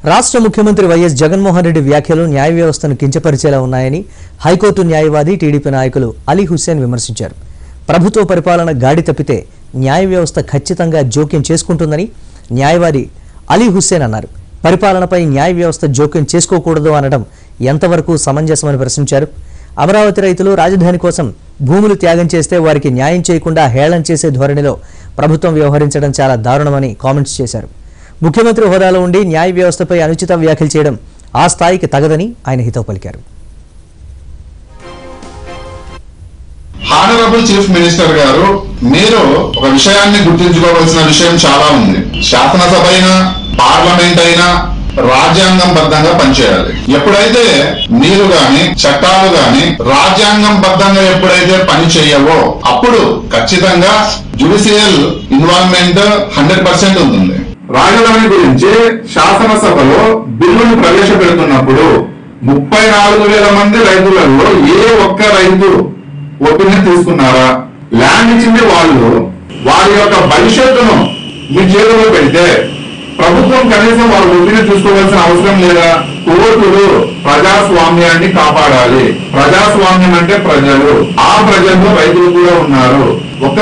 రాష్ట్ర ముఖ్యమంత్రి వైఎస్ జగన్మోహన్ రెడ్డి వ్యాఖ్యలు న్యాయ వ్యవస్థను కించపరిచేలా ఉన్నాయని హైకోర్టు న్యాయవాది టీడీపీ నాయకులు అలీ హుస్సేన్ విమర్శించారు ప్రభుత్వ పరిపాలన గాడి తప్పితే న్యాయ వ్యవస్థ ఖచ్చితంగా జోక్యం చేసుకుంటుందని న్యాయవాది అలీ హుస్సేన్ అన్నారు పరిపాలనపై న్యాయ వ్యవస్థ జోక్యం చేసుకోకూడదు అనడం ఎంతవరకు సమంజసమని ప్రశ్నించారు అమరావతి రైతులు రాజధాని కోసం భూములు త్యాగం చేస్తే వారికి న్యాయం చేయకుండా హేళన చేసే ధోరణిలో ప్రభుత్వం వ్యవహరించడం చాలా దారుణమని కామెంట్స్ చేశారు ముఖ్యమంత్రి హోదాలో ఉండి న్యాయ వ్యవస్థపై అనుచిత వ్యాఖ్యలు చేయడం ఆ స్థాయికి తగదని ఆయన హితవు పలికారు హానరబుల్ చీఫ్ మినిస్టర్ గారు మీరు ఒక విషయాన్ని గుర్తుంచుకోవాల్సిన విషయం చాలా ఉంది శాసనసభ అయినా పార్లమెంట్ అయినా రాజ్యాంగం బద్ధంగా పనిచేయాలి ఎప్పుడైతే మీరు గాని చట్టాలు గాని రాజ్యాంగం బద్ధంగా ఎప్పుడైతే పని చేయవో అప్పుడు ఖచ్చితంగా జుడిషియల్ ఇన్వాల్వ్మెంట్ హండ్రెడ్ పర్సెంట్ ఉంటుంది రాజధాని గురించి శాసనసభలో బిల్లును ప్రవేశపెడుతున్నప్పుడు ముప్పై నాలుగు వేల మంది రైతులలో ఏ ఒక్క రైతు ఒపీనియన్ తీసుకున్నారా ల్యాండ్ ఇచ్చింది వాళ్ళు వారి యొక్క భవిష్యత్తును మీ చేతిలో పెడితే ప్రభుత్వం కనీసం వాళ్ళ ఒపీనియన్ చూసుకోవాల్సిన అవసరం లేదా కోర్టులు ప్రజాస్వామ్యాన్ని కాపాడాలి ప్రజాస్వామ్యం అంటే ప్రజలు ఆ ప్రజల్లో రైతులు కూడా ఉన్నారు ఒక్క